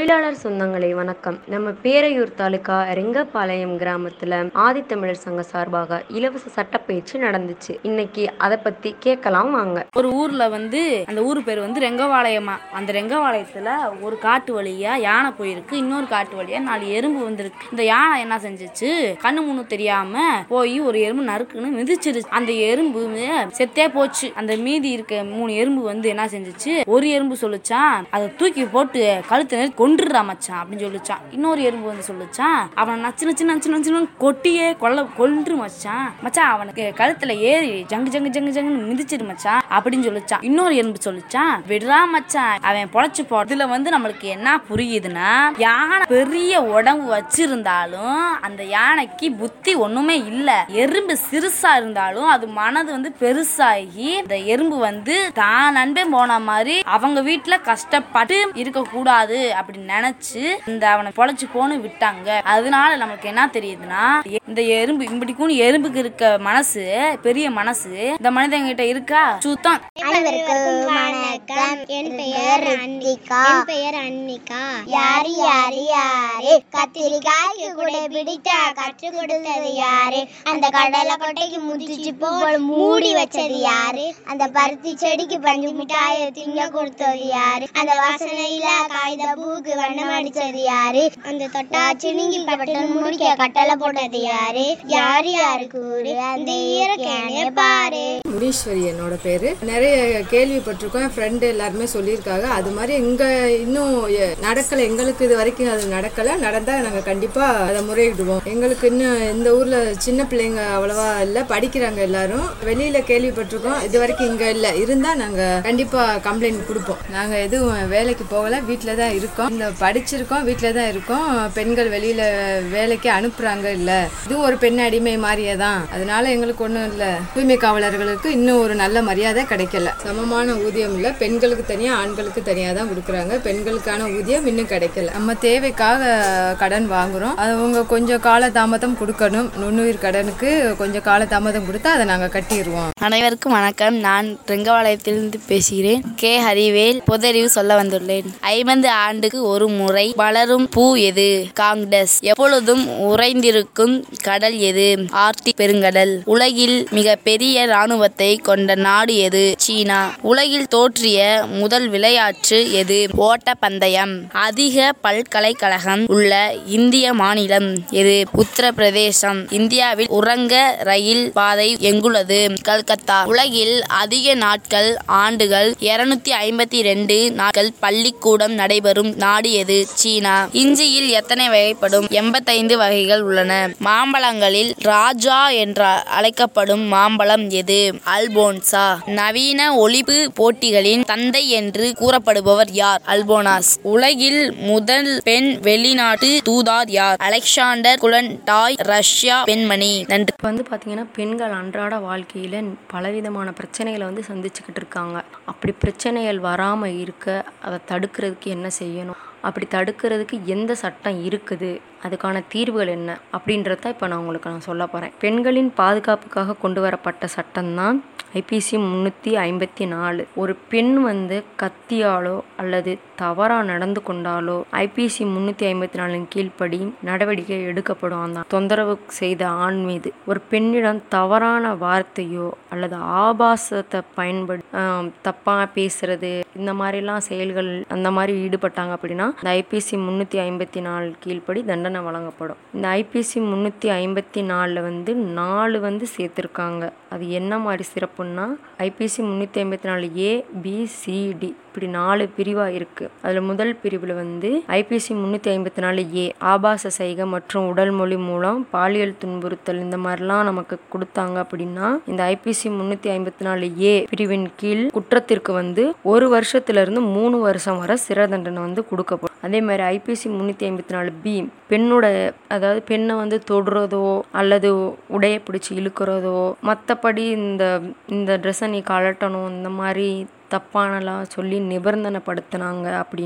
தொழிலாளர் சொந்தங்களே வணக்கம் நம்ம பேரையூர் தாலுகா ரெங்கபாளையம் கிராமத்துல ஆதித்தமிழர் சங்க சார்பாக இலவச சட்டப்பயிற்சி நடந்துச்சு இன்னைக்கு அதை பத்தி கேட்கலாம் வாங்க ஒரு ஊர்ல வந்து அந்த ஊர் பேர் வந்து ரெங்கவாளையமா அந்த ரெங்கவாளையத்துல ஒரு காட்டு வழியா யானை போயிருக்கு இன்னொரு காட்டு வழியா நாலு எறும்பு வந்திருக்கு இந்த யானை என்ன செஞ்சுச்சு கண்ணு முன்னு தெரியாம போய் ஒரு எறும்பு நறுக்குன்னு மிதிச்சிருச்சு அந்த எறும்பு செத்தே போச்சு அந்த மீதி இருக்க மூணு எறும்பு வந்து என்ன செஞ்சுச்சு ஒரு எறும்பு சொல்லுச்சான் அதை தூக்கி போட்டு கழுத்து நெறி கொன்றுடா மச்சான் அப்படின்னு சொல்லுச்சான் இன்னொரு எறும்பு வந்து சொல்லுச்சான் அவனை நச்சு நச்சு நச்சு நச்சுன்னு கொட்டியே கொல்ல கொன்று மச்சான் மச்சான் அவனுக்கு கழுத்துல ஏறி ஜங்கு ஜங்கு ஜங்கு ஜங்குன்னு மிதிச்சிரு மச்சான் அப்படின்னு சொல்லுச்சான் இன்னொரு எறும்பு சொல்லுச்சான் விடுறா மச்சான் அவன் பொழைச்சு போ இதுல வந்து நம்மளுக்கு என்ன புரியுதுன்னா யானை பெரிய உடம்பு வச்சிருந்தாலும் அந்த யானைக்கு புத்தி ஒண்ணுமே இல்ல எறும்பு சிறுசா இருந்தாலும் அது மனது வந்து பெருசாகி இந்த எறும்பு வந்து தான் நண்பன் போன மாதிரி அவங்க வீட்டுல கஷ்டப்பட்டு இருக்க கூடாது அப்படின்னு நினைச்சு இந்த அவனை பொழைச்சு போன்னு விட்டாங்க அதனால நமக்கு என்ன தெரியுதுன்னா இந்த எறும்பு இப்படிக்கும் எறும்புக்கு இருக்க மனசு பெரிய மனசு இந்த மனிதன் கிட்ட இருக்கா சுத்தம் அனைவருக்கும் வணக்கம் என் பெயர் அன்னிகா என் பெயர் அன்னிகா யாரு யாரு யாரு கத்திரிக்காய்க்கு கூட பிடிச்சா கற்று கொடுத்தது யாரு அந்த கடலை கொட்டைக்கு முதிச்சு போல் மூடி வச்சது யாரு அந்த பருத்தி செடிக்கு பஞ்சு மிட்டாய திங்க கொடுத்தது யாரு அந்த வாசனையில காகித பூக்கு வண்ணம் அடிச்சது யாரு அந்த தொட்டாச்சு நீங்கி பட்டன் முடிக்க கட்டளை போட்டது யாரு யாரு யாரு கூறு அந்த இயற்கையை பாரு முனீஸ்வரி என்னோட பேரு நிறைய கேள்விப்பட்டிருக்கோம் என் ஃப்ரெண்டு எல்லாருமே சொல்லியிருக்காங்க அது மாதிரி இங்க இன்னும் எ- நடக்கல எங்களுக்கு இது வரைக்கும் அது நடக்கல நடந்தா நாங்க கண்டிப்பா அதை முறையிடுவோம் எங்களுக்கு இன்னும் இந்த ஊர்ல சின்ன பிள்ளைங்க அவ்வளவா இல்ல படிக்கிறாங்க எல்லாரும் வெளியில கேள்விப்பட்டிருக்கோம் இது வரைக்கும் இங்க இல்ல இருந்தா நாங்க கண்டிப்பா கம்ப்ளைண்ட் கொடுப்போம் நாங்க எதுவும் வேலைக்கு போகல வீட்ல தான் இருக்கோம் இந்த படிச்சிருக்கோம் வீட்ல தான் இருக்கோம் பெண்கள் வெளியில வேலைக்கு அனுப்புறாங்க இல்ல இதுவும் ஒரு பெண் அடிமை மாதிரியே தான் அதனால எங்களுக்கு ஒன்றும் இல்லை தூய்மை காவலர்களுக்கு இன்னும் ஒரு நல்ல மரியாதை கிடைக்கல சமமான ஊதியம் இல்லை பெண்களுக்கு தனியாக ஆண்களுக்கு தனியாக தான் கொடுக்குறாங்க பெண்களுக்கான ஊதியம் இன்னும் கிடைக்கல நம்ம தேவைக்காக கடன் வாங்குறோம் அது அவங்க கொஞ்சம் கால தாமதம் கொடுக்கணும் நுண்ணுயிர் கடனுக்கு கொஞ்சம் கால தாமதம் கொடுத்தா அதை நாங்கள் கட்டிடுவோம் அனைவருக்கும் வணக்கம் நான் ரெங்கவாளையத்திலிருந்து பேசுகிறேன் கே ஹரிவேல் பொதறிவு சொல்ல வந்துள்ளேன் ஐம்பது ஆண்டுக்கு ஒரு முறை வளரும் பூ எது காங்கிரஸ் எப்பொழுதும் உறைந்திருக்கும் கடல் எது ஆர்டிக் பெருங்கடல் உலகில் மிக பெரிய இராணுவத்தை கொண்ட நாடு எது சீனா உலகில் தோற்றிய முதல் விளையாட்டு எது ஓட்டப்பந்தயம் அதிக பல்கலைக்கழகம் உள்ள இந்திய மாநிலம் எது உத்தரப்பிரதேசம் இந்தியாவில் உறங்க ரயில் பாதை எங்குள்ளது கல்கத்தா உலகில் அதிக நாட்கள் ஆண்டுகள் இருநூத்தி ஐம்பத்தி ரெண்டு நாட்கள் பள்ளிக்கூடம் நடைபெறும் நாடு எது சீனா இஞ்சியில் எத்தனை வகைப்படும் எண்பத்தைந்து வகைகள் உள்ளன மாம்பழங்களில் ராஜா என்று அழைக்கப்படும் மாம்பழம் எது அல்போன்சா நவீன ஒலிப்பு போட்டிகளின் தந்தை என்று கூறப்படுபவர் யார் அல்போனாஸ் உலகில் முதல் பெண் வெளிநாட்டு தூதார் யார் அலெக்சாண்டர் குலண்டாய் ரஷ்யா பெண்மணி நன்றி இப்போ வந்து பார்த்தீங்கன்னா பெண்கள் அன்றாட வாழ்க்கையில் பலவிதமான பிரச்சனைகளை வந்து சந்திச்சுக்கிட்டு இருக்காங்க அப்படி பிரச்சனைகள் வராமல் இருக்க அதை தடுக்கிறதுக்கு என்ன செய்யணும் அப்படி தடுக்கிறதுக்கு எந்த சட்டம் இருக்குது அதுக்கான தீர்வுகள் என்ன அப்படின்றத இப்போ நான் உங்களுக்கு நான் சொல்ல போகிறேன் பெண்களின் பாதுகாப்புக்காக கொண்டு வரப்பட்ட சட்டம்தான் ஐபிசி முந்நூற்றி ஐம்பத்தி நாலு ஒரு பெண் வந்து கத்தியாலோ அல்லது தவறாக நடந்து கொண்டாலோ ஐபிசி முந்நூற்றி ஐம்பத்தி நாலின் கீழ்ப்படி நடவடிக்கை எடுக்கப்படும் அந்த தொந்தரவு செய்த ஆண் மீது ஒரு பெண்ணிடம் தவறான வார்த்தையோ அல்லது ஆபாசத்தை பயன்படு தப்பாக பேசுறது இந்த மாதிரிலாம் செயல்கள் அந்த மாதிரி ஈடுபட்டாங்க அப்படின்னா இந்த ஐபிசி முந்நூற்றி ஐம்பத்தி நாலு கீழ்ப்படி தண்டனை வழங்கப்படும் இந்த ஐபிசி முந்நூற்றி ஐம்பத்தி நாலில் வந்து நாலு வந்து சேர்த்துருக்காங்க அது என்ன மாதிரி சிறப்புன்னா ஐபிசி முந்நூற்றி ஐம்பத்தி நாலு ஏ பிசிடி இப்படி நாலு பிரிவாக இருக்குது அதில் முதல் பிரிவில் வந்து ஐபிசி முந்நூற்றி ஐம்பத்தி நாலு ஏ ஆபாச சைகை மற்றும் உடல் மொழி மூலம் பாலியல் துன்புறுத்தல் இந்த மாதிரிலாம் நமக்கு கொடுத்தாங்க அப்படின்னா இந்த ஐபிசி முந்நூற்றி ஐம்பத்தி நாலு ஏ பிரிவின் கீழ் குற்றத்திற்கு வந்து ஒரு வருஷத்திலிருந்து மூணு வருஷம் வரை சிறை தண்டனை வந்து கொடுக்கப்படும் அதே மாதிரி ஐபிசி முந்நூற்றி ஐம்பத்தி நாலு பி பெண்ணோட அதாவது பெண்ணை வந்து தொடுறதோ அல்லது உடைய பிடிச்சி இழுக்கிறதோ மற்றபடி இந்த இந்த ட்ரெஸ்ஸை நீ கழட்டணும் இந்த மாதிரி தப்பானலாம் சொல்லி நிபந்தனைப்படுத்தினாங்க அப்படின்னா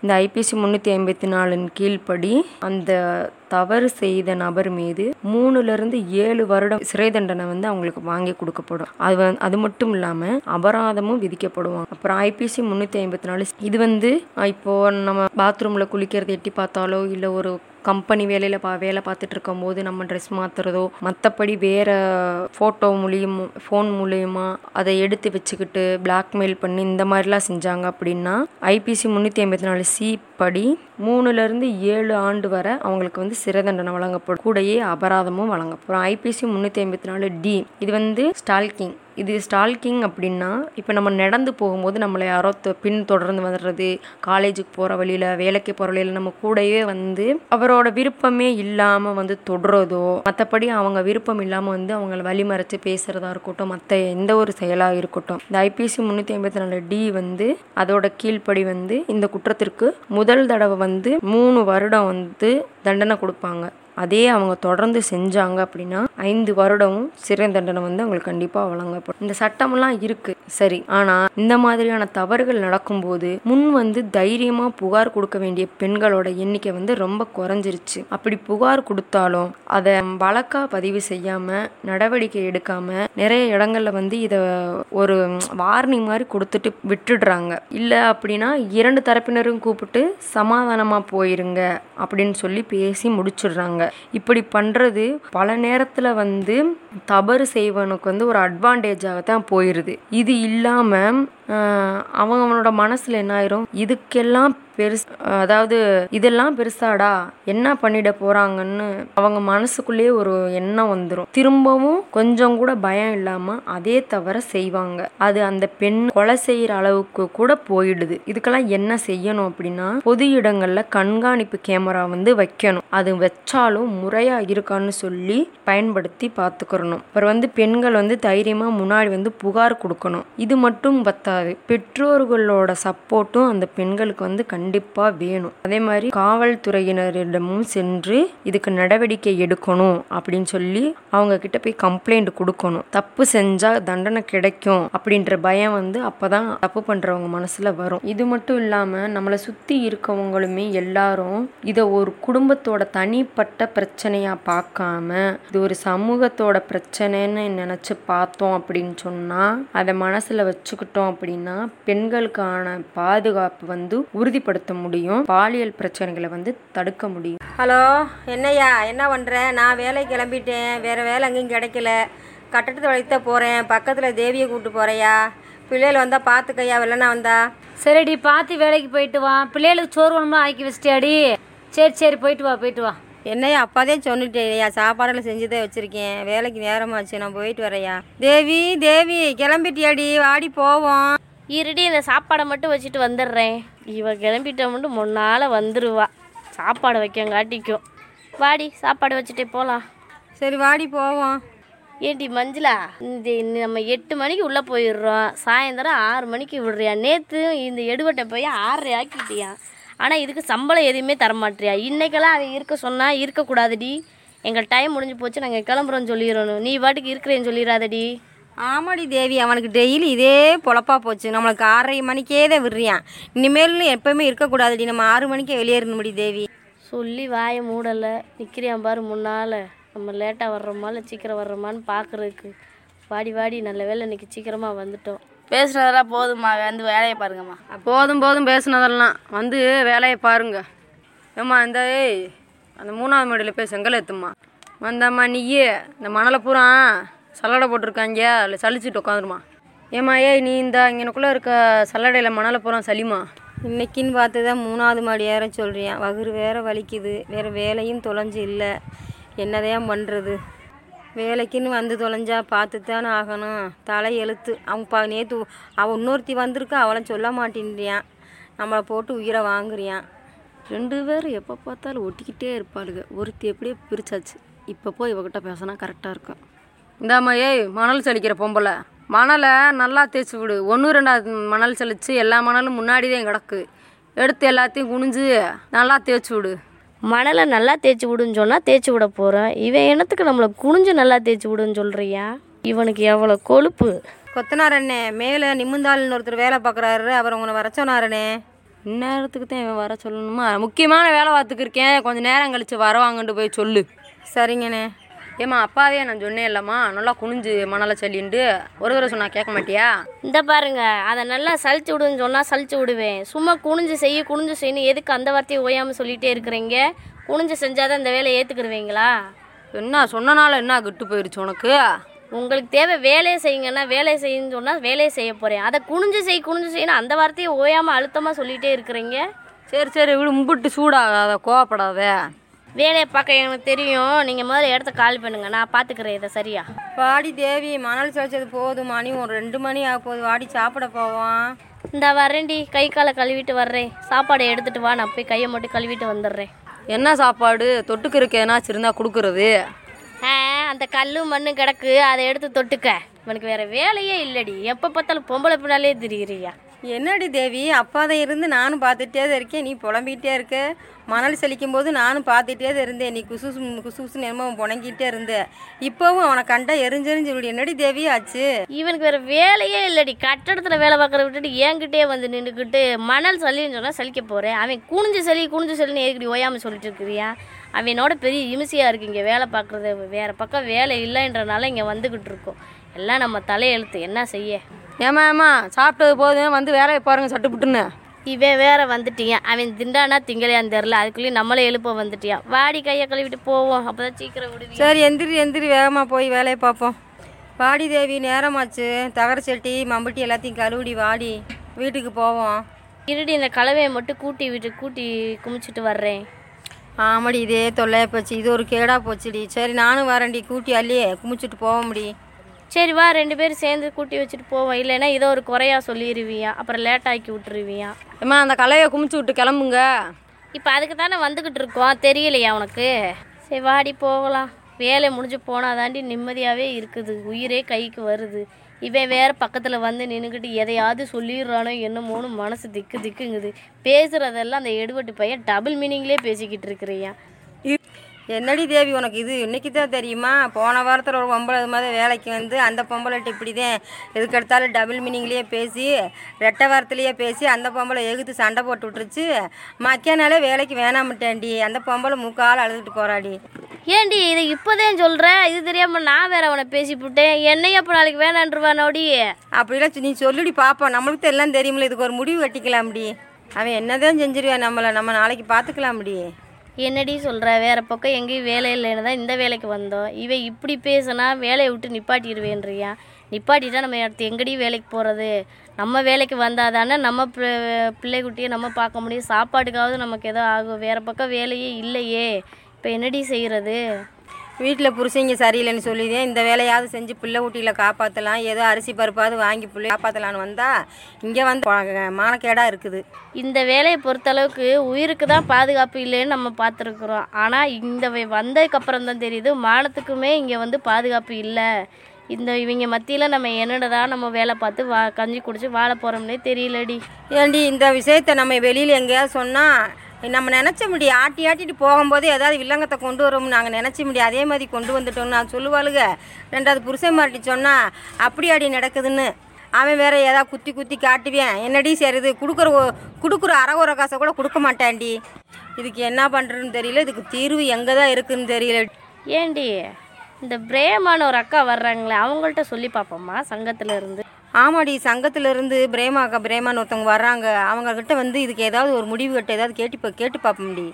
இந்த ஐபிசி முந்நூற்றி ஐம்பத்தி நாலின் கீழ்ப்படி அந்த தவறு செய்த நபர் மீது மூணுலேருந்து ஏழு வருடம் சிறை தண்டனை வந்து அவங்களுக்கு வாங்கி கொடுக்கப்படும் அது வந்து அது மட்டும் இல்லாமல் அபராதமும் விதிக்கப்படுவாங்க அப்புறம் ஐபிசி முந்நூற்றி ஐம்பத்தி நாலு இது வந்து அஹ், இப்போ நம்ம பாத்ரூமில் குளிக்கிறது எட்டி பார்த்தாலோ இல்லை ஒரு கம்பெனி வேலையில் பா வேலை பார்த்துட்டு இருக்கும்போது நம்ம ட்ரெஸ் மாற்றுறதோ மற்றபடி வேறு ஃபோட்டோ மூலியமோ ஃபோன் மூலியமா அதை எடுத்து வச்சுக்கிட்டு பிளாக்மெயில் பண்ணி இந்த மாதிரிலாம் செஞ்சாங்க அப்படின்னா ஐபிசி முந்நூற்றி ஐம்பத்தி நாலு சி படி மூணுலேருந்து ஏழு ஆண்டு வரை அவங்களுக்கு வந்து சிறை தண்டனை வழங்கப்படும் கூடயே அபராதமும் வழங்கப்படும் ஐபிசி முந்நூற்றி ஐம்பத்தி நாலு டி இது வந்து ஸ்டால்கிங் இது ஸ்டால்கிங் அப்படின்னா இப்போ நம்ம நடந்து போகும்போது நம்மளை யாரோ தொ- பின் தொடர்ந்து வர்றது காலேஜுக்கு போகிற வழியில் வேலைக்கு போகிற வழியில் நம்ம கூடவே வந்து அவரோட விருப்பமே இல்லாமல் வந்து தொடுறதோ மற்றபடி அவங்க விருப்பம் இல்லாமல் வந்து அவங்கள வழிமறைச்சு பேசுகிறதா இருக்கட்டும் மற்ற எந்த ஒரு செயலாக இருக்கட்டும் இந்த ஐபிசி முந்நூற்றி ஐம்பத்தி நாலு டி வந்து அதோட கீழ்ப்படி வந்து இந்த குற்றத்திற்கு முதல் தடவை வந்து மூணு வருடம் வந்து தண்டனை கொடுப்பாங்க அதே அவங்க தொடர்ந்து செஞ்சாங்க அப்படின்னா ஐந்து வருடமும் சிறை தண்டனை வந்து அவங்களுக்கு கண்டிப்பாக வழங்கப்படும் இந்த சட்டமெல்லாம் இருக்கு சரி ஆனால் இந்த மாதிரியான தவறுகள் நடக்கும்போது முன் வந்து தைரியமாக புகார் கொடுக்க வேண்டிய பெண்களோட எண்ணிக்கை வந்து ரொம்ப குறைஞ்சிருச்சு அப்படி புகார் கொடுத்தாலும் அதை வழக்கா பதிவு செய்யாமல் நடவடிக்கை எடுக்காம நிறைய இடங்கள்ல வந்து இதை ஒரு வார்னிங் மாதிரி கொடுத்துட்டு விட்டுடுறாங்க இல்லை அப்படின்னா இரண்டு தரப்பினரும் கூப்பிட்டு சமாதானமாக போயிருங்க அப்படின்னு சொல்லி பேசி முடிச்சிடுறாங்க இப்படி பண்ணுறது பல நேரத்தில் வந்து தவறு செய்வனுக்கு வந்து ஒரு அட்வான்டேஜாக தான் போயிடுது இது இல்லாமல் அவன் அவனோட மனசில் என்ன ஆயிரும் இதுக்கெல்லாம் பெருசு அதாவது இதெல்லாம் பெருசாடா என்ன பண்ணிட போறாங்கன்னு அவங்க மனசுக்குள்ளேயே ஒரு எண்ணம் வந்துடும் திரும்பவும் கொஞ்சம் கூட பயம் இல்லாம அதே தவிர செய்வாங்க அது அந்த பெண் கொலை செய்யற அளவுக்கு கூட போயிடுது இதுக்கெல்லாம் என்ன செய்யணும் அப்படின்னா பொது இடங்கள்ல கண்காணிப்பு கேமரா வந்து வைக்கணும் அது வச்சாலும் முறையா இருக்கான்னு சொல்லி பயன்படுத்தி பார்த்துக்கிறணும் அப்புறம் வந்து பெண்கள் வந்து தைரியமா முன்னாடி வந்து புகார் கொடுக்கணும் இது மட்டும் பத்தாது பெற்றோர்களோட சப்போர்ட்டும் அந்த பெண்களுக்கு வந்து கண்டிப்பா வேணும் அதே மாதிரி காவல்துறையினரிடமும் சென்று இதுக்கு நடவடிக்கை எடுக்கணும் அப்படின்னு சொல்லி அவங்க கிட்ட போய் கம்ப்ளைண்ட் கொடுக்கணும் தப்பு செஞ்சா தண்டனை கிடைக்கும் அப்படின்ற பயம் வந்து அப்பதான் தப்பு பண்றவங்க மனசுல வரும் இது மட்டும் இல்லாம நம்மளை சுத்தி இருக்கவங்களுமே எல்லாரும் இதை ஒரு குடும்பத்தோட தனிப்பட்ட பிரச்சனையா பார்க்காம இது ஒரு சமூகத்தோட பிரச்சனைன்னு நினைச்சு பார்த்தோம் அப்படின்னு சொன்னா அதை மனசுல வச்சுக்கிட்டோம் அப்படின்னா பெண்களுக்கான பாதுகாப்பு வந்து உறுதிப்படுத்த முடியும் பாலியல் பிரச்சனைகளை வந்து தடுக்க முடியும் ஹலோ என்னய்யா என்ன பண்ணுற நான் வேலைக்கு கிளம்பிட்டேன் வேறு வேலை எங்கேயும் கிடைக்கல கட்டடத்து வழிக்கு தான் போகிறேன் பக்கத்தில் தேவியை கூப்பிட்டு போகிறேயா பிள்ளைகள் வந்தால் பார்த்துக்கையா வெள்ளனா வந்தா சரிடி பார்த்து வேலைக்கு போயிட்டு வா பிள்ளைகளுக்கு சோறு வேணுமா ஆக்கி வச்சிட்டியாடி சரி சரி போயிட்டு வா போயிட்டு வா என்னய்யா அப்போதே சொல்லிட்டேயா சாப்பாடெல்லாம் செஞ்சு தான் வச்சுருக்கேன் வேலைக்கு நேரமாச்சு நான் போயிட்டு வரேயா தேவி தேவி கிளம்பிட்டியாடி வாடி போவோம் இருடி இந்த சாப்பாடை மட்டும் வச்சுட்டு வந்துடுறேன் இவ கிளம்பிட்ட மட்டும் முன்னால் வந்துடுவா சாப்பாடு வைக்கங்காட்டிக்கும் வாடி சாப்பாடு வச்சுட்டே போகலாம் சரி வாடி போவோம் ஏண்டி மஞ்சுளா இந்த இந்த நம்ம எட்டு மணிக்கு உள்ளே போயிடுறோம் சாயந்தரம் ஆறு மணிக்கு விடுறியா நேற்று இந்த எடுவட்டை போய் ஆறரை ஆக்கிட்டியா ஆனால் இதுக்கு சம்பளம் எதுவுமே தரமாட்டியா இன்னைக்கெல்லாம் அவன் இருக்க சொன்னால் இருக்கக்கூடாதுடி எங்கள் டைம் முடிஞ்சு போச்சு நாங்கள் கிளம்புறோன்னு சொல்லிடணும் நீ பாட்டுக்கு இருக்கிறேன்னு சொல்லிடாதடி ஆமாடி தேவி அவனுக்கு டெய்லி இதே பொழப்பா போச்சு நம்மளுக்கு ஆறரை மணிக்கே தான் விடுறியான் இனிமேல் எப்பவுமே இருக்கக்கூடாதுடி நம்ம ஆறு மணிக்கே வெளியேறணும்டி தேவி சொல்லி வாயை மூடலை நிற்கிறியான் பாரு முன்னால் நம்ம லேட்டாக வர்றோமா இல்லை சீக்கிரம் வர்றோமான்னு பார்க்குறதுக்கு வாடி வாடி நல்ல வேளை இன்னைக்கு சீக்கிரமாக வந்துட்டோம் பேசுனதெல்லாம் போதுமா வந்து வேலையை பாருங்கம்மா போதும் போதும் பேசுனதெல்லாம் வந்து வேலையை பாருங்க ஏம்மா இந்த ஏய் அந்த மூணாவது மாடியில் போய் செங்கல் ஏற்றுமா வந்தாம்மா நீயே இந்த மணலை பூரா சல்லடை போட்டிருக்காங்க அதில் சலிச்சுட்டு உட்காந்துருமா ஏம்மா ஏய் நீ இந்த இங்கனக்குள்ளே இருக்க சல்லடையில் மணலை பூரா சலிமா இன்னைக்குன்னு பார்த்து தான் மூணாவது மாடி ஏற சொல்கிறேன் வகுறு வேற வலிக்குது வேறு வேலையும் தொலைஞ்சு இல்லை என்னதையான் பண்ணுறது வேலைக்குன்னு வந்து தொலைஞ்சா பார்த்து தானே ஆகணும் தலை எழுத்து அவங்க பா நேற்று அவன் இன்னொருத்தி வந்திருக்கா அவளை சொல்ல மாட்டேன்றியான் நம்மளை போட்டு உயிரை வாங்குறியான் ரெண்டு பேரும் எப்போ பார்த்தாலும் ஒட்டிக்கிட்டே இருப்பாளுங்க ஒருத்தி எப்படியே பிரிச்சாச்சு இப்போ போய் இவகிட்ட பேசினா கரெக்டாக இருக்கும் இந்தாம்மா ஏய் மணல் சலிக்கிற பொம்பளை மணலை நல்லா தேய்ச்சி விடு ஒன்று ரெண்டாவது மணல் சலிச்சு எல்லா மணலும் முன்னாடி தான் கிடக்கு எடுத்து எல்லாத்தையும் குனிஞ்சு நல்லா தேய்ச்சி விடு மணலை நல்லா தேய்ச்சி விடுன்னு சொன்னால் தேய்ச்சி விட போகிறேன் இவன் என்னத்துக்கு நம்மளை குனிஞ்சு நல்லா தேய்ச்சி விடுன்னு சொல்கிறியா இவனுக்கு எவ்வளோ கொழுப்பு கொத்தனார் அண்ணே மேலே நிமிந்தாள்னு ஒருத்தர் வேலை பார்க்குறாரு அவர் உங்களை வர சொன்னாரண்ணே இந்நேரத்துக்கு தான் இவன் வர சொல்லணுமா முக்கியமான வேலை பார்த்துக்கு இருக்கேன் கொஞ்சம் நேரம் கழிச்சு வரவாங்கன்ட்டு போய் சொல்லு சரிங்கண்ணே ஏம்மா அப்பாவே நான் சொன்னேன் இல்லைம்மா நல்லா குனிஞ்சு மணலை சல்லின்ட்டு ஒரு தடவை சொன்னா கேட்க மாட்டியா இந்த பாருங்க அதை நல்லா சலிச்சு விடுன்னு சொன்னால் சலிச்சு விடுவேன் சும்மா குனிஞ்சு செய்ய குனிஞ்சு செய்யணும் எதுக்கு அந்த வார்த்தையை ஓயாமல் சொல்லிகிட்டே இருக்கிறீங்க குனிஞ்சு செஞ்சாதான் இந்த வேலையை ஏற்றுக்கிடுவீங்களா என்ன சொன்னனால என்ன கெட்டு போயிருச்சு உனக்கு உங்களுக்கு தேவை வேலையை செய்யுங்கன்னா வேலையை செய்யுன்னு சொன்னால் வேலையை செய்ய போகிறேன் அதை குனிஞ்சு செய் குனிஞ்சு செய்யணும் அந்த வார்த்தையை ஓயாமல் அழுத்தமாக சொல்லிகிட்டே இருக்கிறீங்க சரி சரி விடு மும்பிட்டு சூடாகாத கோவப்படாத வேலையை பார்க்க எனக்கு தெரியும் நீங்கள் முதல்ல இடத்த கால் பண்ணுங்க நான் பார்த்துக்கிறேன் இதை சரியா வாடி தேவி மணல் சளிச்சது போதும் மணி ஒரு ரெண்டு மணி ஆக போகுது வாடி சாப்பிட போவோம் இந்த வரேன்டி கை காலை கழுவிட்டு வர்றேன் சாப்பாடு எடுத்துட்டு வா நான் போய் கையை மட்டும் கழுவிட்டு வந்துடுறேன் என்ன சாப்பாடு தொட்டுக்கிறதுக்கு எதனாச்சும் இருந்தால் கொடுக்குறது ஆ அந்த கல்லு மண்ணு கிடக்கு அதை எடுத்து தொட்டுக்க இவனுக்கு வேற வேலையே இல்லடி எப்போ பார்த்தாலும் பொம்பளை பின்னாலே திரிகிறியா என்னடி தேவி அப்பாதான் இருந்து நானும் பார்த்துட்டே தான் இருக்கேன் நீ புலம்பிக்கிட்டே இருக்க மணல் செழிக்கும் போது நானும் பார்த்துட்டே தான் இருந்தேன் நீ குசு குசு குசுன்னு என்னமோ புணங்கிட்டே இருந்த இப்போவும் அவனை கண்டா எரிஞ்செறிஞ்சு விடு என்னடி தேவி ஆச்சு இவனுக்கு வேற வேலையே இல்லடி கட்டடத்துல வேலை பார்க்கற விட்டுட்டு என்கிட்டயே வந்து நின்றுக்கிட்டு மணல் சளின்னு சொன்னா சலிக்க போறேன் அவன் குனிஞ்சு சளி குனிஞ்சு சளின்னு எதுக்கடி ஓயாம சொல்லிட்டு இருக்கிறியா அவனோட பெரிய இமிசையா இருக்கு இங்க வேலை பார்க்கறது வேற பக்கம் வேலை இல்லைன்றனால இங்க வந்துகிட்டு இருக்கோம் எல்லாம் நம்ம தலையெழுத்து என்ன செய்ய ஏமா ஏமா சாப்பிட்டது போதும் வந்து வேலையை பாருங்க சட்டுப்புட்டுன்னு இவன் வேற வந்துட்டியான் அவன் திண்டானா திங்களையான்னு தெரில அதுக்குள்ளேயும் நம்மளே எழுப்ப வந்துட்டியான் வாடி கையை கழுவிட்டு போவோம் அப்பதான் சீக்கிரம் விடுவி சரி எந்திரி எந்திரி வேகமாக போய் வேலையை பார்ப்போம் வாடி தேவி நேரமாச்சு தகர சட்டி மம்பட்டி எல்லாத்தையும் கழுவுடி வாடி வீட்டுக்கு போவோம் இருடி இந்த கலவையை மட்டும் கூட்டி விட்டு கூட்டி குமிச்சிட்டு வர்றேன் ஆமாடி இதே தொல்லையா போச்சு இது ஒரு கேடா போச்சுடி சரி நானும் வரேன்டி கூட்டி அள்ளியே குமிச்சிட்டு போக முடி சரி வா ரெண்டு பேரும் சேர்ந்து கூட்டி வச்சுட்டு போவோம் இல்லைன்னா இதோ ஒரு குறையா சொல்லிடுவியா அப்புறம் லேட் ஆக்கி விட்டுருவியா ஏம்மா அந்த கலையை குமிச்சு விட்டு கிளம்புங்க இப்போ அதுக்கு தானே வந்துக்கிட்டு இருக்கோம் தெரியலையா உனக்கு சரி வாடி போகலாம் வேலை முடிஞ்சு போனால் தாண்டி நிம்மதியாகவே இருக்குது உயிரே கைக்கு வருது இவன் வேற பக்கத்தில் வந்து நின்றுக்கிட்டு எதையாவது சொல்லிடுறானோ என்னமோன்னு மனசு திக்கு திக்குங்குது பேசுகிறதெல்லாம் அந்த எடுபட்டு பையன் டபுள் மீனிங்லேயே பேசிக்கிட்டு இருக்கிறியா என்னடி தேவி உனக்கு இது இன்னைக்கு தான் தெரியுமா போன வாரத்தில் ஒரு பொம்பளை இது மாதிரி வேலைக்கு வந்து அந்த பொம்பளைட்ட இப்படி தான் எதுக்கு எடுத்தாலும் டபுள் மீனிங்லேயே பேசி ரெட்டை வாரத்துலேயே பேசி அந்த பொம்பளை எகுத்து சண்டை போட்டு விட்டுருச்சு மக்கியனாலே வேலைக்கு வேணாமட்டேன்டி அந்த பொம்பளை முக்கால் அழுதுட்டு போறாடி ஏண்டி இதை இப்போதான் சொல்கிற இது தெரியாமல் நான் வேற அவனை பேசிவிட்டேன் என்னைய அப்போ நாளைக்கு வேணான்றுவானோடி அப்படிலாம் சொ- நீ சொல்லுடி பாப்போம் நம்மளுக்கு தான் எல்லாம் தெரியுமில்ல இதுக்கு ஒரு முடிவு கட்டிக்கலாம்டி அவன் என்னதான் செஞ்சிருவான் நம்மளை நம்ம நாளைக்கு பார்த்துக்கலாம்டி என்னடி சொல்கிற வேற பக்கம் எங்கேயும் வேலை இல்லைன்னு தான் இந்த வேலைக்கு வந்தோம் இவன் இப்படி பேசுனா வேலையை விட்டு நிப்பாட்டிடுவேன்றியா நிப்பாட்டிட்டா நம்ம அடுத்து எங்கடி வேலைக்கு போகிறது நம்ம வேலைக்கு வந்தால் தானே நம்ம பி- பிள்ளைக்குட்டியை நம்ம பார்க்க முடியும் சாப்பாட்டுக்காவது நமக்கு ஏதோ ஆகும் வேற பக்கம் வேலையே இல்லையே இப்போ என்னடி செய்கிறது வீட்டில் புருஷங்க சரியில்லைன்னு சொல்லிதேன் இந்த வேலையாவது செஞ்சு பிள்ளை ஊட்டியில் காப்பாற்றலாம் ஏதோ அரிசி பருப்பாவது வாங்கி பிள்ளை காப்பாற்றலான்னு வந்தால் இங்கே வந்து பா- மானக்கேடாக இருக்குது இந்த வேலையை பொறுத்தளவுக்கு உயிருக்கு தான் பாதுகாப்பு இல்லைன்னு நம்ம பார்த்துருக்குறோம் ஆனால் இந்த வே- வந்ததுக்கப்புறம் தான் தெரியுது மானத்துக்குமே இங்கே வந்து பாதுகாப்பு இல்லை இந்த இவங்க மத்தியில் நம்ம என்னடதான் நம்ம வேலை பார்த்து வா கஞ்சி குடிச்சு வாழ போகிறோம்னே தெரியலடி ஏண்டி இந்த விஷயத்தை நம்ம வெளியில் எங்கேயாவது சொன்னால் நம்ம நினச்ச முடியும் ஆட்டி ஆட்டிட்டு போகும்போது ஏதாவது வில்லங்கத்தை கொண்டு வரோம்னு நாங்கள் நினச்ச முடியும் அதே மாதிரி கொண்டு வந்துட்டோம்னு நான் சொல்லுவாளுங்க ரெண்டாவது புருஷன் மாட்டி சொன்னால் அப்படி அடி நடக்குதுன்னு அவன் வேற ஏதாவது குத்தி குத்தி காட்டுவேன் என்னடி சரிது கொடுக்குற ஒ- கொடுக்குற அரை ஒரு காசை கூட கொடுக்க மாட்டான்டி இதுக்கு என்ன பண்ணுறதுன்னு தெரியல இதுக்கு தீர்வு எங்கே தான் இருக்குன்னு தெரியல ஏண்டி இந்த பிரேமான ஒரு அக்கா வர்றாங்களே அவங்கள்ட்ட சொல்லி பார்ப்போம்மா சங்கத்துல இருந்து ஆமாடி சங்கத்திலேருந்து பிரேமா அக்கா பிரேமான்னு ஒருத்தவங்க வர்றாங்க அவங்கக்கிட்ட வந்து இதுக்கு ஏதாவது ஒரு முடிவு கட்ட ஏதாவது கேட்டு பா- கேட்டு பார்ப்போம்டி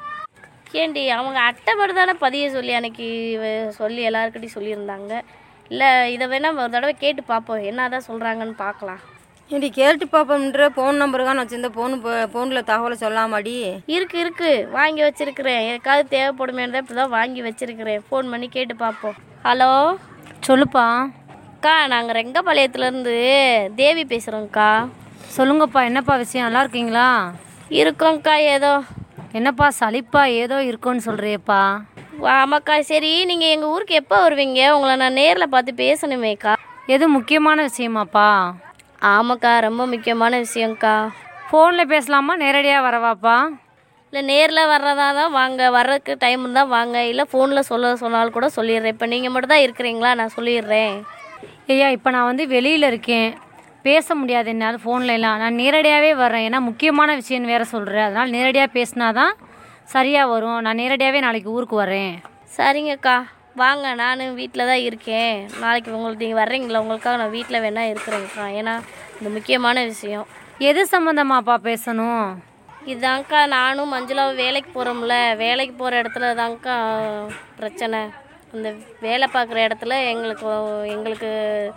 ஏண்டி அவங்க அட்டைப்படி தானே பதிய சொல்லி அன்னைக்கு வ- சொல்லி எல்லாருக்கிட்டையும் சொல்லியிருந்தாங்க இல்லை இதை வேணா ஒரு தடவை கேட்டு பார்ப்போம் என்னதான் சொல்கிறாங்கன்னு பார்க்கலாம் ஏண்டி கேட்டு பார்ப்போம்ன்ற ஃபோன் நம்பர் தான் வச்சிருந்த ஃபோனு ஃபோனில் தகவலை சொல்லாமாடி இருக்கு இருக்கு வாங்கி வச்சிருக்கிறேன் எனக்காவது தேவைப்படுமே தான் இப்போ தான் வாங்கி வச்சிருக்கிறேன் ஃபோன் பண்ணி கேட்டு பார்ப்போம் ஹலோ சொல்லுப்பா அக்கா நாங்கள் ரெங்கபாளையத்துலேருந்து தேவி பேசுகிறோங்க்கா சொல்லுங்கப்பா என்னப்பா விஷயம் நல்லா இருக்கீங்களா இருக்கோங்க்கா ஏதோ என்னப்பா சலிப்பா ஏதோ இருக்குன்னு சொல்றியேப்பா ஆமாக்கா சரி நீங்கள் எங்கள் ஊருக்கு எப்போ வருவீங்க உங்களை நான் நேரில் பார்த்து பேசணுமேக்கா எது முக்கியமான விஷயமாப்பா ஆமாக்கா ரொம்ப முக்கியமான விஷயங்க்கா ஃபோனில் பேசலாமா நேரடியாக வரவாப்பா இல்லை நேரில் வர்றதா தான் வாங்க வர்றதுக்கு டைம் இருந்தால் வாங்க இல்லை ஃபோனில் சொல்ல சொன்னாலும் கூட சொல்லிடுறேன் இப்போ நீங்கள் மட்டும் தான் இருக்கிறீங்களா நான் சொல்லிடுறேன் ஐயா இப்போ நான் வந்து வெளியில் இருக்கேன் பேச முடியாது என்னால் ஃபோன்ல எல்லாம் நான் நேரடியாகவே வர்றேன் ஏன்னா முக்கியமான விஷயம் வேறு சொல்கிறேன் அதனால் நேரடியாக பேசினா தான் சரியாக வரும் நான் நேரடியாகவே நாளைக்கு ஊருக்கு வரேன் சரிங்கக்கா வாங்க நானும் வீட்டில் தான் இருக்கேன் நாளைக்கு உங்களுக்கு நீங்கள் வர்றீங்களா உங்களுக்காக நான் வீட்டில் வேணா இருக்கிறேங்க்கா ஏன்னா இது முக்கியமான விஷயம் எது சம்மந்தமாப்பா பேசணும் இதாங்க்கா நானும் மஞ்சுளாவும் வேலைக்கு போகிறோம்ல வேலைக்கு போகிற இடத்துல தாங்க்கா பிரச்சனை அந்த வேலை பார்க்குற இடத்துல எங்களுக்கு எங்களுக்கு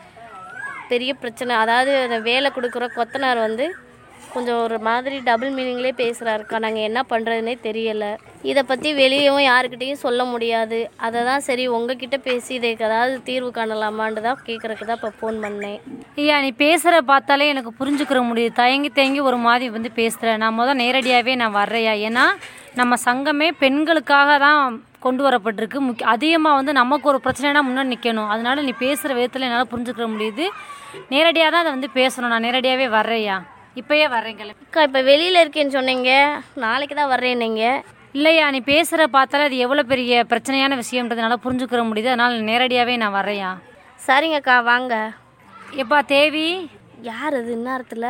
பெரிய பிரச்சனை அதாவது அந்த வேலை கொடுக்குற கொத்தனார் வந்து கொஞ்சம் ஒரு மாதிரி டபுள் மீனிங்லேயே பேசுகிறாருக்கா நாங்கள் என்ன பண்ணுறதுனே தெரியலை இதை பற்றி வெளியவும் யாருக்கிட்டேயும் சொல்ல முடியாது அதை தான் சரி உங்ககிட்ட பேசி இதுக்கு ஏதாவது தீர்வு காணலாமான்னு தான் கேட்குறக்கு தான் இப்போ ஃபோன் பண்ணேன் ஐயா நீ பேசுகிற பார்த்தாலே எனக்கு புரிஞ்சுக்கிற முடியுது தயங்கி தயங்கி ஒரு மாதிரி வந்து பேசுகிறேன் நான் முதல் நேரடியாகவே நான் வர்றேயா ஏன்னா நம்ம சங்கமே பெண்களுக்காக தான் கொண்டு வரப்பட்டிருக்கு முக்கிய அதிகமாக வந்து நமக்கு ஒரு பிரச்சனைனா முன்னாடி நிற்கணும் அதனால நீ பேசுகிற விதத்தில் என்னால் புரிஞ்சுக்கிற முடியுது நேரடியாக தான் அதை வந்து பேசணும் நான் நேரடியாகவே வர்றேயா இப்போயே வர்றேன் கிளம்பி அக்கா இப்போ வெளியில் இருக்கேன்னு சொன்னீங்க நாளைக்கு தான் வர்றேன் நீங்கள் இல்லையா நீ பேசுகிற பார்த்தாலே அது எவ்வளோ பெரிய பிரச்சனையான விஷயம்ன்றதுனால புரிஞ்சுக்கிற முடியுது அதனால் நேரடியாகவே நான் வர்றேயா சரிங்கக்கா வாங்க எப்பா தேவி யார் அது இந்நேரத்தில்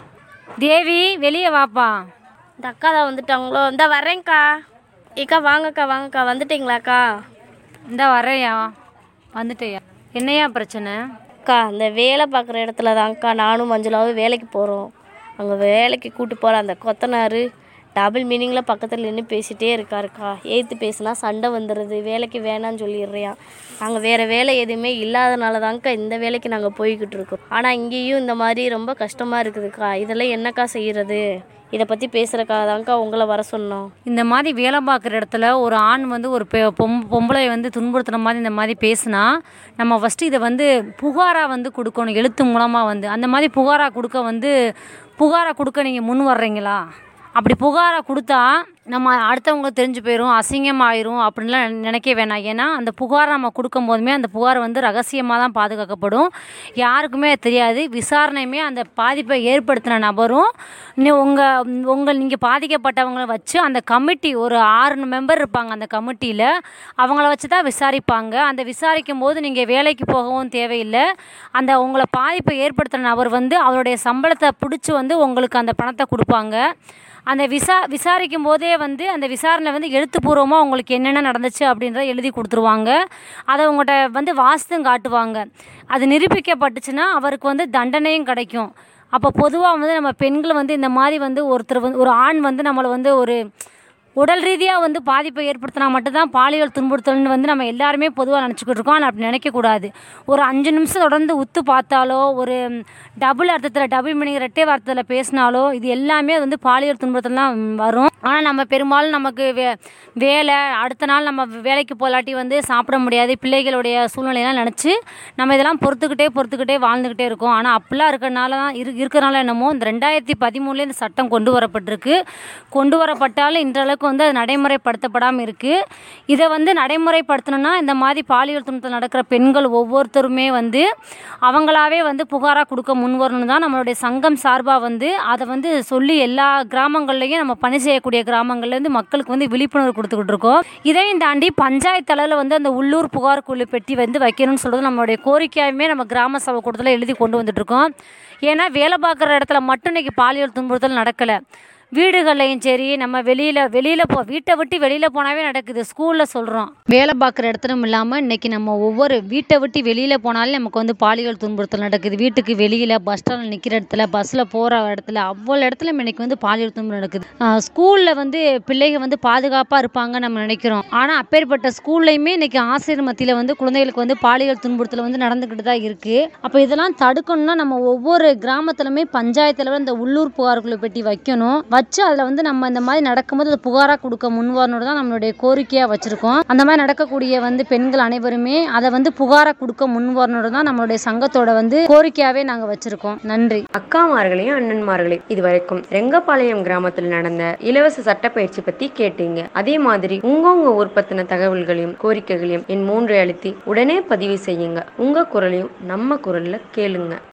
தேவி வெளியே வாப்பா இந்த அக்கா தான் வந்துட்டாங்களோ இந்த வர்றேங்க்கா ஏக்கா வாங்கக்கா வாங்கக்கா வந்துட்டீங்களாக்கா இந்த வர்றேயா வந்துட்டேயா என்னையா பிரச்சனை அக்கா இந்த வேலை பார்க்குற இடத்துல தான்க்கா நானும் மஞ்சுளாவும் வேலைக்கு போகிறோம் அங்கே வேலைக்கு கூட்டு போகிற அந்த கொத்தனார் டபுள் மீனிங்கில் பக்கத்தில் நின்று பேசிகிட்டே இருக்காருக்கா ஏற்று பேசுனா சண்டை வந்துடுது வேலைக்கு வேணான்னு சொல்லிடுறியான் நாங்கள் வேறு வேலை எதுவுமே இல்லாதனால தான்க்கா இந்த வேலைக்கு நாங்கள் போய்கிட்டு இருக்கோம் ஆனால் இங்கேயும் இந்த மாதிரி ரொம்ப கஷ்டமாக இருக்குதுக்கா இதெல்லாம் என்னக்கா செய்கிறது இதை பற்றி பேசுகிறக்கா தான்க்கா உங்களை வர சொன்னோம் இந்த மாதிரி வேலை பார்க்குற இடத்துல ஒரு ஆண் வந்து ஒரு பெ பொம் பொம்பளை வந்து துன்புறுத்துற மாதிரி இந்த மாதிரி பேசுனா நம்ம ஃபஸ்ட்டு இதை வந்து புகாராக வந்து கொடுக்கணும் எழுத்து மூலமாக வந்து அந்த மாதிரி புகாராக கொடுக்க வந்து புகாராக கொடுக்க நீங்கள் முன் வர்றீங்களா அப்படி புகாரை கொடுத்தா நம்ம அடுத்தவங்களுக்கு தெரிஞ்சு போயிடும் அசிங்கமாயிரும் அப்படின்லாம் நினை- நினைக்க வேணாம் ஏன்னா அந்த புகாரை நம்ம கொடுக்கும் போதுமே அந்த புகார் வந்து ரகசியமாக தான் பாதுகாக்கப்படும் யாருக்குமே அது தெரியாது விசாரணையுமே அந்த பாதிப்பை ஏற்படுத்தின நபரும் உங்கள் உங்கள் நீங்கள் பாதிக்கப்பட்டவங்களை வச்சு அந்த கமிட்டி ஒரு ஆறு மெம்பர் இருப்பாங்க அந்த கமிட்டியில் அவங்கள வச்சு தான் விசாரிப்பாங்க அந்த விசாரிக்கும் போது நீங்கள் வேலைக்கு போகவும் தேவையில்லை அந்த உங்களை பாதிப்பை ஏற்படுத்தின நபர் வந்து அவருடைய சம்பளத்தை பிடிச்சி வந்து உங்களுக்கு அந்த பணத்தை கொடுப்பாங்க அந்த விசா விசாரிக்கும் போதே வந்து அந்த விசாரணை வந்து எழுத்துப்பூர்வமாக உங்களுக்கு என்னென்ன நடந்துச்சு அப்படின்றத எழுதி கொடுத்துருவாங்க அதை உங்கள்கிட்ட வந்து வாஸ்தும் காட்டுவாங்க அது நிரூபிக்கப்பட்டுச்சுன்னா அவருக்கு வந்து தண்டனையும் கிடைக்கும் அப்போ பொதுவாக வந்து நம்ம பெண்கள் வந்து இந்த மாதிரி வந்து ஒருத்தர் வந்து ஒரு ஆண் வந்து நம்மளை வந்து ஒரு உடல் ரீதியாக வந்து பாதிப்பை ஏற்படுத்தினா மட்டும்தான் பாலியல் துன்புறுத்தல்னு வந்து நம்ம எல்லாருமே பொதுவாக நினச்சிக்கிட்டு இருக்கோம் ஆனால் அப்படி நினைக்கக்கூடாது ஒரு அஞ்சு நிமிஷம் தொடர்ந்து உத்து பார்த்தாலோ ஒரு டபுள் அர்த்தத்தில் டபுள் மீனிங் ரெட்டை வார்த்தையில் பேசினாலோ இது எல்லாமே அது வந்து பாலியல் துன்புறுத்தல் தான் வரும் ஆனால் நம்ம பெரும்பாலும் நமக்கு வே வேலை அடுத்த நாள் நம்ம வேலைக்கு போலாட்டி வந்து சாப்பிட முடியாது பிள்ளைகளுடைய சூழ்நிலையெல்லாம் நினச்சி நம்ம இதெல்லாம் பொறுத்துக்கிட்டே பொறுத்துக்கிட்டே வாழ்ந்துக்கிட்டே இருக்கோம் ஆனால் அப்படிலாம் இருக்கிறனால தான் இரு இருக்கிறனால என்னமோ இந்த ரெண்டாயிரத்தி பதிமூணுல இந்த சட்டம் கொண்டு வரப்பட்டிருக்கு கொண்டு வரப்பட்டாலும் இன்றளவுக்கு வந்து அது நடைமுறைப்படுத்தப்படாமல் இருக்குது இதை வந்து நடைமுறைப்படுத்தணும்னா இந்த மாதிரி பாலியல் துன்பத்தில் நடக்கிற பெண்கள் ஒவ்வொருத்தருமே வந்து அவங்களாவே வந்து புகாராக கொடுக்க முன் வரணும் தான் நம்மளுடைய சங்கம் சார்பாக வந்து அதை வந்து சொல்லி எல்லா கிராமங்கள்லையும் நம்ம பணி செய்யக்கூடிய கிராமங்கள்ல இருந்து மக்களுக்கு வந்து விழிப்புணர்வு கொடுத்துக்கிட்டு இருக்கோம் இதையும் தாண்டி பஞ்சாயத்து அளவில் வந்து அந்த உள்ளூர் புகார் குழு பெட்டி வந்து வைக்கணும்னு சொல்கிறது நம்மளுடைய கோரிக்கையாகவே நம்ம கிராம சபை கூட்டத்தில் எழுதி கொண்டு வந்துட்டு இருக்கோம் ஏன்னா வேலை பார்க்குற இடத்துல மட்டும் இன்னைக்கு பாலியல் துன்புறுத்தல் நடக்கலை வீடுகள்லையும் சரி நம்ம வெளியில் வெளியில் போ வீட்டை விட்டு வெளியில் போனாவே நடக்குது ஸ்கூலில் சொல்கிறோம் வேலை பார்க்குற இடத்துலும் இல்லாமல் இன்னைக்கு நம்ம ஒவ்வொரு வீட்டை விட்டு வெளியில் போனாலே நமக்கு வந்து பாலியல் துன்புறுத்தல் நடக்குது வீட்டுக்கு வெளியில் பஸ் ஸ்டாண்டில் நிற்கிற இடத்துல பஸ்ஸில் போகிற இடத்துல அவ்வளோ இடத்துல இன்னைக்கு வந்து பாலியல் துன்புறுத்தல் நடக்குது ஸ்கூலில் வந்து பிள்ளைங்க வந்து பாதுகாப்பாக இருப்பாங்க நம்ம நினைக்கிறோம் ஆனால் அப்பேற்பட்ட ஸ்கூல்லையுமே இன்னைக்கு ஆசிரியர் மத்தியில் வந்து குழந்தைகளுக்கு வந்து பாலியல் துன்புறுத்தல் வந்து நடந்துக்கிட்டு தான் இருக்குது அப்போ இதெல்லாம் தடுக்கணும்னா நம்ம ஒவ்வொரு கிராமத்துலையுமே பஞ்சாயத்தில் இந்த உள்ளூர் புகார்குழு பெட்டி வைக்கணும் வச்சு அதில் வந்து நம்ம இந்த மாதிரி நடக்கும்போது அதை புகாராக கொடுக்க முன்வரணும் தான் நம்மளுடைய கோரிக்கையாக வச்சுருக்கோம் அந்த மாதிரி நடக்கக்கூடிய வந்து பெண்கள் அனைவருமே அதை வந்து புகாராக கொடுக்க முன்வரணும் தான் நம்மளுடைய சங்கத்தோட வந்து கோரிக்கையாகவே நாங்கள் வச்சுருக்கோம் நன்றி அக்காமார்களையும் அண்ணன்மார்களையும் இதுவரைக்கும் ரெங்கபாளையம் கிராமத்தில் நடந்த இலவச சட்டப்பயிற்சி பத்தி கேட்டீங்க அதே மாதிரி உங்க உங்க ஊர் பத்தின தகவல்களையும் கோரிக்கைகளையும் என் மூன்றை அழுத்தி உடனே பதிவு செய்யுங்க உங்க குரலையும் நம்ம குரல்ல கேளுங்க